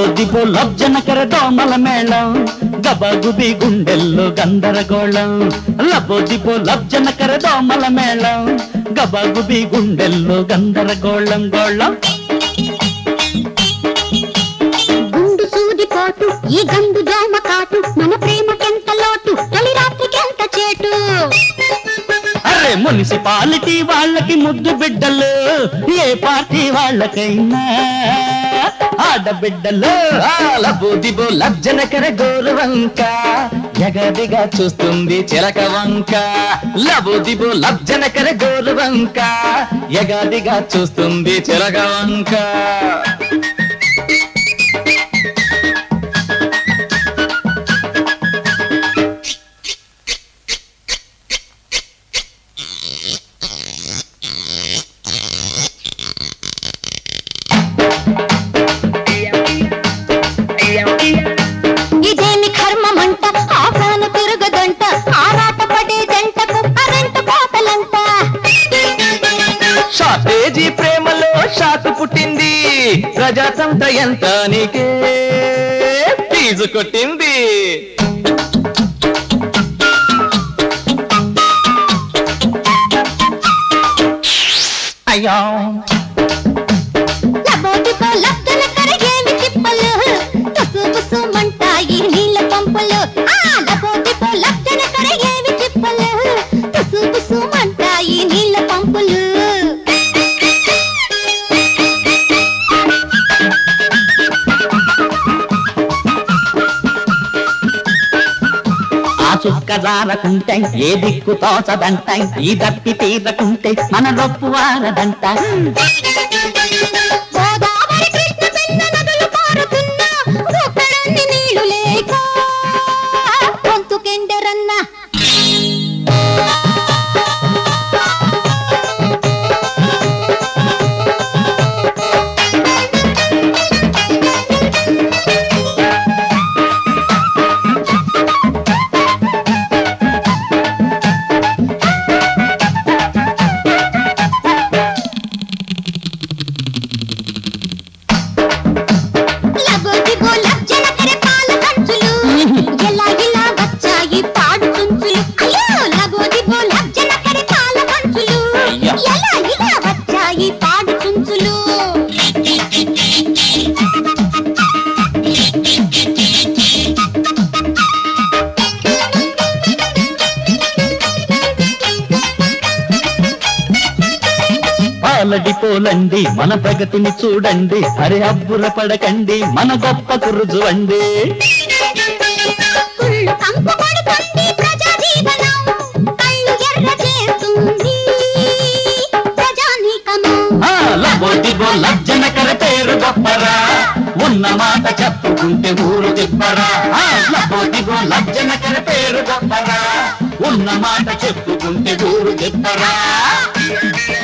లబోదిబో లబ్జనకర దోమల మేళం గబగుబి గుండెల్లో గందరగోళం లబోదిబో లబ్జనకర దోమల మేళం గబగుబి గుండెల్లో గందరగోళం గోళం గుండు సూది పోటు ఈ గండు దోమ కాటు మన ప్రేమకెంత లోటు తొలి రాత్రికెంత చేటు అరే మున్సిపాలిటీ వాళ్ళకి ముద్దు బిడ్డలు ఏ పార్టీ వాళ్ళకైనా ఆడబిడ్డలు లబోదిబో లబ్జనకర గోరువంక ఎగదిగా చూస్తుంది చిలక వంక లబోదిబో లబ్జనకర గోరువంక ఎగదిగా చూస్తుంది చిలక వంక ఇదేమి కర్మమంట ఆకాను తిరగదంట ఆరాట పడే జంటకు అరంట కోతలంట షార్టేజీ ప్రేమలో షాకు పుట్టింది ప్రజాతంత ఎంత నీకే ఫీజు కొట్టింది అయ్యో లబోదిబో లబ్జన కరిగేవి తిప్పలు తుసు బుసుమంటాయి నీళ్ళ పంపులు ఆ లబోదిబో లబ్జన కరిగేవి తిప్పలు తుసు బుసుమంటాయి నీళ్ళ పంపులు ఆ చుక్క జారకుంటే ఏ దిక్కు తోచదంట ఈ దప్పి తీరకుంటే మన రొప్పు వారదంట గోదావరి కృష్ణ పెన్న నదులు పారుతున్నా ఒక్కడన్ని నీళ్లు లేక గొంతుకెండరన్నా లబోదిబో లబ్జన కరె పాల కంచులు ఎలా ఇలా వచ్చాయి పాడు చుంచులు అయ్యో లబోదిబో లబ్జన కరె పాల కంచులు అయ్యో. ఎలా ఇలా వచ్చాయి పాడు చుంచులు పాలడి పోలండి మన ప్రగతిని చూడండి అరే అబ్బుర పడకండి మన గొప్ప కురుజువండి కుళ్ళు కంపు పడుతుంది ప్రజా జీవనం కళ్ళు ఎర్ర చేస్తుంది ప్రజానీకము ఆ లబోదిబో లజ్జనకర పేరు గొప్పరా ఉన్న మాట చెప్పుకుంటే ఊరు తిప్పరా ఆ లబోదిబో లజ్జనకర పేరు గొప్పరా ఉన్న మాట చెప్పుకుంటే ఊరు తిప్పరా